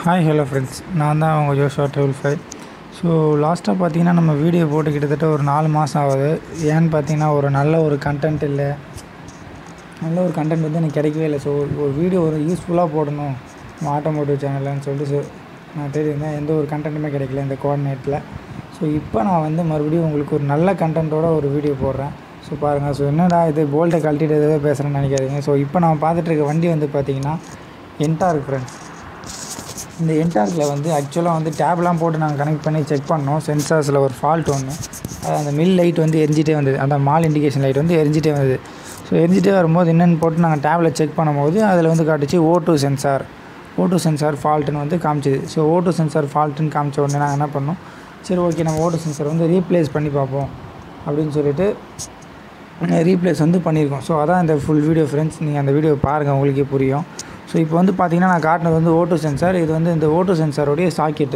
hi hello friends நான் தான் உங்கள் ஜோஷுவா ட்ரிபிள் ஃபைவ் ஸோ லாஸ்ட்டாக பார்த்தீங்கன்னா நம்ம வீடியோ போட்டு கிட்டத்தட்ட ஒரு நாலு மாதம் ஆகுது ஏன்னு பார்த்தீங்கன்னா ஒரு நல்ல ஒரு கண்டென்ட் இல்லை நல்ல ஒரு கண்டென்ட் வந்து எனக்கு கிடைக்கவே இல்லை ஸோ ஒரு வீடியோ ஒரு யூஸ்ஃபுல்லாக போடணும் நம்ம ஆட்டோமோட்டிவ் சேனல்னு சொல்லிட்டு ஸோ நான் தெரியிருந்தேன் எந்த ஒரு கண்டென்ட்டுமே கிடைக்கல இந்த கோஆர்டினேட்டில் ஸோ இப்போ நான் வந்து மறுபடியும் உங்களுக்கு ஒரு நல்ல கண்டென்ட்டோட ஒரு வீடியோ போடுறேன் ஸோ பாருங்கள் ஸோ என்னடா இது போல்ட்டை கழட்டிட்டு ஏதோ பேசுகிறேன்னு நினைக்காதீங்க ஸோ இப்போ நான் பார்த்துட்டு இருக்க வண்டி வந்து பார்த்தீங்கன்னா என்டார்க் ஃப்ரெண்ட்ஸ் இந்த என்டார்க்கில் வந்து ஆக்சுவலாக வந்து டேப்லாம் போட்டு நாங்கள் கனெக்ட் பண்ணி செக் பண்ணோம் சென்சார்ஸில் ஒரு ஃபால்ட் ஒன்று அது அந்த மில் லைட் வந்து எரிஞ்சிட்டே வந்தது அந்த மால் இண்டிகேஷன் லைட் வந்து எரிஞ்சிட்டே வந்தது ஸோ எரிஞ்சிட்டே வரும்போது என்னென்னு போட்டு நாங்கள் டேப்பில் செக் பண்ணும்போது அதில் வந்து காட்டுச்சு O two sensor O two sensor ஃபால்ட்டுன்னு வந்து காமிச்சிது ஸோ ஓ டூ சென்சார் ஃபால்ட்டுன்னு காமிச்ச உடனே நாங்கள் என்ன பண்ணோம் சரி ஓகே நம்ம ஓ டூ சென்சார் வந்து ரீப்ளேஸ் பண்ணி பார்ப்போம் அப்படின்னு சொல்லிட்டு ரீப்ளேஸ் வந்து பண்ணியிருக்கோம் ஸோ அதான் இந்த ஃபுல் வீடியோ ஃப்ரெண்ட்ஸ் நீங்கள் அந்த வீடியோ பாருங்கள் உங்களுக்கே புரியும் ஸோ இப்போ வந்து பார்த்தீங்கன்னா நான் காட்டினது வந்து ஓட்டோ சென்சார் இது வந்து இந்த ஓட்டோ சென்சாரோடைய சாக்கெட்டு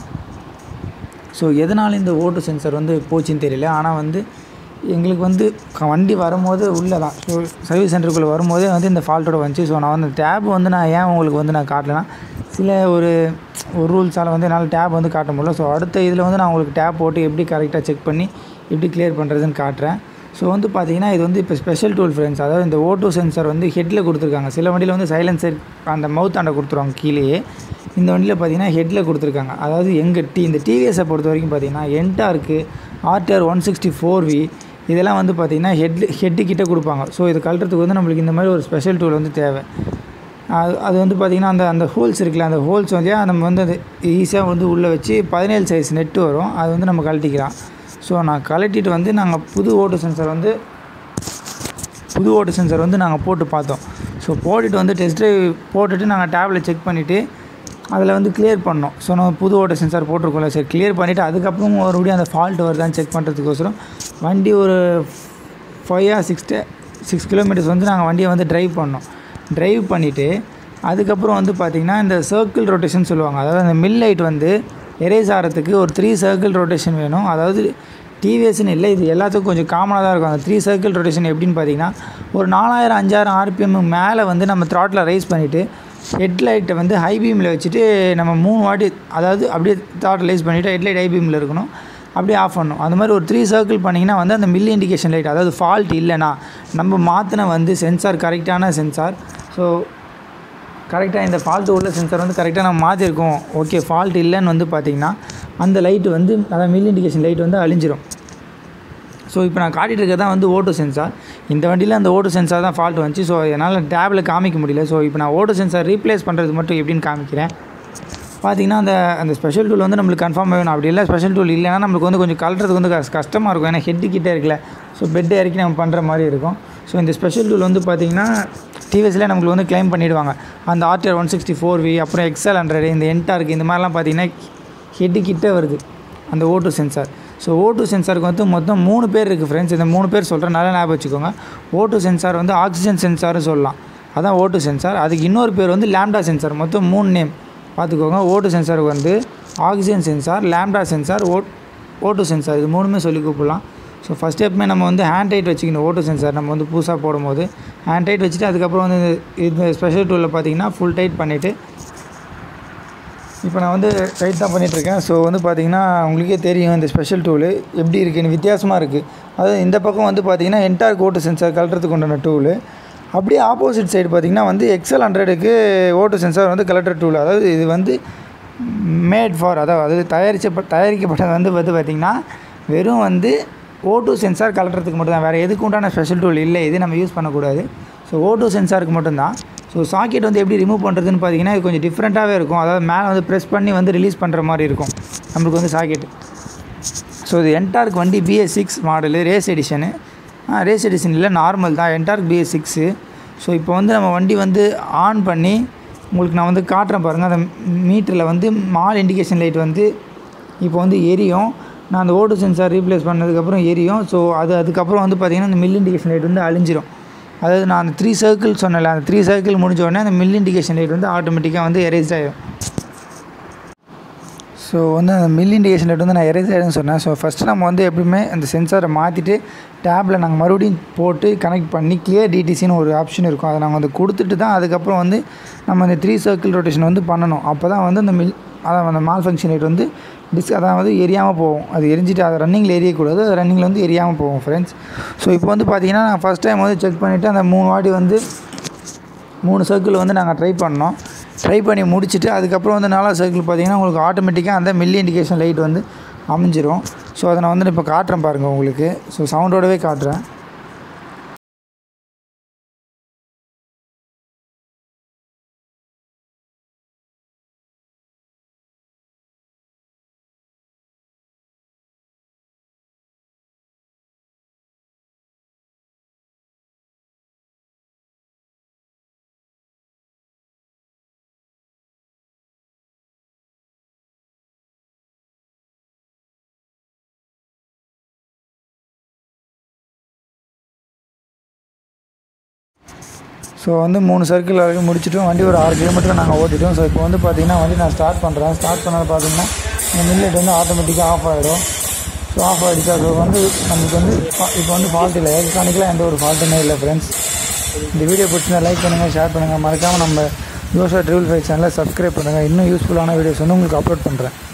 ஸோ எதனால் இந்த ஓட்டோ சென்சார் வந்து போச்சுன்னு தெரியல ஆனால் வந்து எங்களுக்கு வந்து க- வண்டி வரும்போது உள்ளே தான் ஸோ சர்வீஸ் சென்டருக்குள்ளே வரும்போதே வந்து இந்த ஃபால்ட்டோட வந்துச்சு ஸோ நான் வந்து டேப் வந்து நான் ஏன் உங்களுக்கு வந்து நான் காட்டலைன்னா சில ஒரு ஒரு ரூல்ஸால் வந்து என்னால் டேப் வந்து காட்ட முடியல ஸோ அடுத்த இதில் வந்து நான் உங்களுக்கு டேப் போட்டு எப்படி கரெக்டாக செக் பண்ணி எப்படி கிளியர் பண்ணுறதுன்னு காட்டுறேன் ஸோ வந்து பார்த்தீங்கன்னா இது வந்து இப்போ ஸ்பெஷல் டூல் ஃப்ரெண்ட்ஸ் அதாவது இந்த ஓட்டோ சென்சார் வந்து ஹெட்டில் கொடுத்துருக்காங்க சில வண்டியில் வந்து சைலன்சர் அந்த மவுத் ஆண்டை கொடுத்துருவாங்க கீழேயே இந்த வண்டியில் பார்த்தீங்கன்னா ஹெட்டில் கொடுத்துருக்காங்க அதாவது எங்கள் டி இந்த டிவிஎஸை பொறுத்த வரைக்கும் பார்த்தீங்கன்னா Ntorq RTR one sixty four V இதெல்லாம் வந்து பார்த்தீங்கன்னா ஹெட் ஹெட்டு கிட்ட கொடுப்பாங்க ஸோ இது கழட்டுறதுக்கு வந்து நம்மளுக்கு இந்த மாதிரி ஒரு ஸ்பெஷல் டூல் வந்து தேவை அது அது வந்து பார்த்திங்கன்னா அந்த அந்த ஹோல்ஸ் இருக்குல்ல அந்த ஹோல்ஸ் வந்து நம்ம வந்து அது ஈஸியாக வந்து உள்ளே வச்சு பதினேழு சைஸ் நெட்டு வரும் அது வந்து நம்ம கழட்டிக்கலாம் ஸோ நான் கழட்டிட்டு வந்து நாங்கள் புது ஓட்டு சென்சார் வந்து புது ஓட்டு சென்சார் வந்து நாங்கள் போட்டு பார்த்தோம் ஸோ போட்டுட்டு வந்து டெஸ்ட் ட்ரைவ் போட்டுட்டு நாங்கள் டேப்பில் செக் பண்ணிவிட்டு அதில் வந்து கிளியர் பண்ணோம் ஸோ நம்ம புது ஓட்ட சென்சார் போட்டிருக்கோம்ல சரி கிளியர் பண்ணிவிட்டு அதுக்கப்புறம் மறுபடியும் அந்த ஃபால்ட் வருதான்னு செக் பண்ணுறதுக்கோசரம் வண்டி ஒரு five or six six kilometres வந்து நாங்கள் வண்டியை வந்து டிரைவ் பண்ணோம் டிரைவ் பண்ணிவிட்டு அதுக்கப்புறம் வந்து பார்த்திங்கன்னா இந்த சர்க்கிள் ரொட்டேஷன் சொல்லுவாங்க அதாவது அந்த மில் லைட் வந்து எரேஸ் ஆகிறதுக்கு ஒரு த்ரீ சர்க்கிள் ரொட்டேஷன் வேணும் அதாவது டிவிஎஸ்னு இல்லை இது எல்லாத்துக்கும் கொஞ்சம் காமனாக தான் இருக்கும் அந்த த்ரீ சர்க்கிள் ரொட்டேஷன் எப்படின்னு பார்த்தீங்கன்னா ஒரு நாலாயிரம் அஞ்சாயிரம் ஆர்பிஎம் மேலே வந்து நம்ம த்ராட்டில் ரைஸ் பண்ணிவிட்டு ஹெட்லைட்டை வந்து ஹை பீமில் வச்சுட்டு நம்ம மூணு வாட்டி அதாவது அப்படியே த்ராட்டில் ரைஸ் பண்ணிவிட்டு ஹெட்லைட் ஹை பீமில் இருக்கணும் அப்படியே ஆஃப் பண்ணணும் அந்த மாதிரி ஒரு த்ரீ சர்க்கிள் பண்ணிங்கன்னா வந்து அந்த மில்லி இண்டிகேஷன் லைட் அதாவது ஃபால்ட் இல்லைனா நம்ம மாற்றின வந்து சென்சார் கரெக்டான சென்சார் ஸோ கரெக்டாக இந்த ஃபால்ட்டு உள்ள சென்சார் வந்து கரெக்டாக நம்ம மாற்றிருக்கோம் ஓகே ஃபால்ட் இல்லைன்னு வந்து பார்த்திங்கன்னா அந்த லைட்டு வந்து அதாவது மில் இண்டிகேஷன் லைட் வந்து அழிஞ்சிரும் ஸோ இப்போ நான் காட்டிகிட்டு இருக்கிறது தான் வந்து ஓட்டோ சென்சார் இந்த வண்டியில் அந்த ஓட்டோ சென்சார் தான் ஃபால்ட் வந்துச்சு ஸோ என்னால் டேப்பில் காமிக்க முடியல ஸோ இப்போ நான் ஓட்டோ சென்சார் ரீப்ளேஸ் பண்ணுறது மட்டும் எப்படின்னு காமிக்கிறேன் பார்த்தீங்கன்னா அந்த அந்த ஸ்பெஷல் டூல் வந்து நம்மளுக்கு கன்ஃபார்ம் வேணும் அப்படி இல்லை ஸ்பெஷல் டூல் இல்லைன்னா நம்மளுக்கு வந்து கொஞ்சம் கழட்டுறதுக்கு வந்து கஷ்- கஷ்டமாக இருக்கும் ஏன்னா ஹெட்டு கிட்டே இருக்குல்ல ஸோ பெட் இறக்கி நம்ம பண்ணுற மாதிரி இருக்கும் ஸோ இந்த ஸ்பெஷல் டூல் வந்து பார்த்திங்கன்னா டிவிஎஸ்லேயே நம்மளுக்கு வந்து க்ளைம் பண்ணிவிடுவாங்க அந்த RTR one sixty four V அப்புறம் எக்ஸல் ஹண்ட்ரட் இந்த என்டார்க்கு இந்த மாதிரிலாம் பார்த்தீங்கன்னா ஹெட்டு கிட்டே வருது அந்த ஓட்டு சென்சார் ஸோ ஓட்டு சென்சாருக்கு வந்து மொத்தம் மூணு பேர் இருக்குது ஃப்ரெண்ட்ஸ் இந்த மூணு பேர் சொல்கிறேன் நல்லா ஞாபகம் வச்சுக்கோங்க ஓட்டு சென்சார் வந்து ஆக்சிஜன் சென்சார்னு சொல்லலாம் அதான் ஓட்டு சென்சார் அதுக்கு இன்னொரு பேர் வந்து லேம்டா சென்சார் மொத்தம் மூணு நேம் பார்த்துக்கோங்க ஓட்டு சென்சாருக்கு வந்து ஆக்சிஜன் சென்சார் லேம்டா சென்சார் ஓட் ஓட்டு சென்சார் இது மூணுமே சொல்லி கூப்பிடலாம் ஸோ ஃபஸ்ட் ஸ்டெப்புமே நம்ம வந்து ஹேண்ட் டைட் வச்சுக்கணும் ஓட்டு சென்சார் நம்ம வந்து புதுசாக போடும்போது ஹேண்ட் டைட் வச்சுட்டு அதுக்கப்புறம் வந்து இந்த- இந்த ஸ்பெஷல் டூலில் பார்த்தீங்கன்னா ஃபுல் டைட் பண்ணிவிட்டு இப்போ நான் வந்து டைட் தான் பண்ணிகிட்ருக்கேன் ஸோ வந்து பார்த்தீங்கன்னா உங்களுக்கே தெரியும் இந்த ஸ்பெஷல் டூலு எப்படி இருக்குன்னு வித்தியாசமாக இருக்குது அதாவது இந்த பக்கம் வந்து பார்த்தீங்கன்னா என்டார் ஓட்டு சென்சார் கலட்டுறதுக்கு உண்டான டூலு அப்படியே ஆப்போசிட் சைடு பார்த்தீங்கன்னா வந்து எக்ஸல் ஹண்ட்ரடுக்கு ஓட்டு சென்சார் வந்து கலெக்டர் டூல் அதாவது இது வந்து மேட் ஃபார் அதாவது தயாரிச்ச தயாரிக்கப்பட்டது வந்து வந்து பார்த்திங்கன்னா வெறும் வந்து ஓட்டு சென்சார் கலட்டுறதுக்கு மட்டும் தான் வேறு எதுக்கு உண்டான ஸ்பெஷல் டூல் இல்லை இது நம்ம யூஸ் பண்ணக்கூடாது ஸோ ஓட்டு சென்சாருக்கு மட்டும்தான் ஸோ சாக்கெட் வந்து எப்படி ரிமூவ் பண்ணுறதுன்னு பார்த்தீங்கன்னா இது கொஞ்சம் டிஃப்ரெண்ட்டாகவே இருக்கும் அதாவது மேலே வந்து ப்ரெஸ் பண்ணி வந்து ரிலீஸ் பண்ணுற மாதிரி இருக்கும் நம்மளுக்கு வந்து சாக்கெட் ஸோ இது என்டார்க் வண்டி BS six model race edition race edition இல்லை நார்மல் தான் என்டார்க் பிஎஸ் சிக்ஸு ஸோ இப்போ வந்து நம்ம வண்டி வந்து ஆன் பண்ணி உங்களுக்கு நான் வந்து காட்டுறேன் பாருங்கள் அந்த மீட்டரில் வந்து மால் இண்டிகேஷன் லைட் வந்து இப்போ வந்து எரியும் நான் அந்த ஓட்டு சென்சார் ரீப்ளேஸ் பண்ணதுக்கப்புறம் எரியும் ஸோ அது அதுக்கப்புறம் வந்து பார்த்திங்கன்னா அந்த மில் இண்டிகேஷன் லைட் வந்து அழிஞ்சிரும் அதாவது நான் அந்த த்ரீ சர்க்கிள் சொன்னேன்ல அந்த த்ரீ சர்க்கிள் முடிஞ்ச உடனே அந்த மில் இண்டிகேஷன் லைட் வந்து ஆட்டோமேட்டிக்காக வந்து எரேஸ்ட் ஆகிடும் ஸோ வந்து அந்த மில் இண்டிகேஷன் லைட் வந்து நான் எரேஸ் ஆகிடுன்னு சொன்னேன் ஸோ ஃபஸ்ட்டு நம்ம வந்து எப்படியுமே அந்த சென்சாரை மாற்றிட்டு டேப்பில் நாங்கள் மறுபடியும் போட்டு கனெக்ட் பண்ணி கிளியர் டிடிசின்னு ஒரு ஆப்ஷன் இருக்கும் அதை நாங்கள் வந்து கொடுத்துட்டு தான் அதுக்கப்புறம் வந்து நம்ம அந்த த்ரீ சர்க்கிள் ரொட்டேஷன் வந்து பண்ணணும் அப்போ தான் வந்து அந்த மில் அதான் அந்த மால் ஃபங்க்ஷன் லைட் வந்து டிஸ் அதான் வந்து எரியாமல் போகும் அது எரிஞ்சிட்டு அது ரன்னிங்கில் எரியக்கூடாது அது ரன்னிங்கில் வந்து எரியாமல் போகும் ஃப்ரெண்ட்ஸ் ஸோ இப்போ வந்து பார்த்தீங்கன்னா நான் ஃபஸ்ட் டைம் வந்து செக் பண்ணிவிட்டு அந்த மூணு வாட்டி வந்து மூணு சர்க்கிள் வந்து நாங்கள் ட்ரை பண்ணோம் ட்ரை பண்ணி முடிச்சுட்டு அதுக்கப்புறம் வந்து நாலாவது சர்க்கிள் பார்த்தீங்கன்னா உங்களுக்கு ஆட்டோமேட்டிக்காக அந்த மில்லி இண்டிகேஷன் லைட் வந்து அமைஞ்சிரும் ஸோ அதை நான் வந்து இப்போ காட்டுறேன் பாருங்கள் உங்களுக்கு ஸோ சவுண்டோடவே காட்டுறேன் ஸோ வந்து மூணு சர்க்கிள் வரைக்கும் முடிச்சிட்டோம் வண்டி ஒரு ஆறு கிலோமீட்டர் நாங்கள் ஓட்டிட்டோம் ஸோ இப்போ வந்து பார்த்தீங்கன்னா வண்டி நான் ஸ்டார்ட் பண்ணுறேன் ஸ்டார்ட் பண்ணது பார்த்தீங்கன்னா இந்த மில்லெட் வந்து ஆட்டோமேட்டிக்காக ஆஃப் ஆகிடும் ஸோ ஆஃப் ஆகிடுச்சு அது வந்து நமக்கு வந்து ஃபா- இப்போ வந்து ஃபால்ட் இல்லை எலக்ட்ரானிக்கில் எந்த ஒரு ஃபால்ட்டுமே இல்லை ஃப்ரெண்ட்ஸ் இந்த வீடியோ பிடிச்சிருந்தா லைக் பண்ணுங்கள் ஷேர் பண்ணுங்கள் மறக்காமல் நம்ம யோசா ட்ரிபிள் ஃபைவ் சேனலை சப்ஸ்கிரைப் பண்ணுங்கள் இன்னும் யூஸ்ஃபுல்லான வீடியோஸ் வந்து உங்களுக்கு அப்லோட் பண்ணுறேன்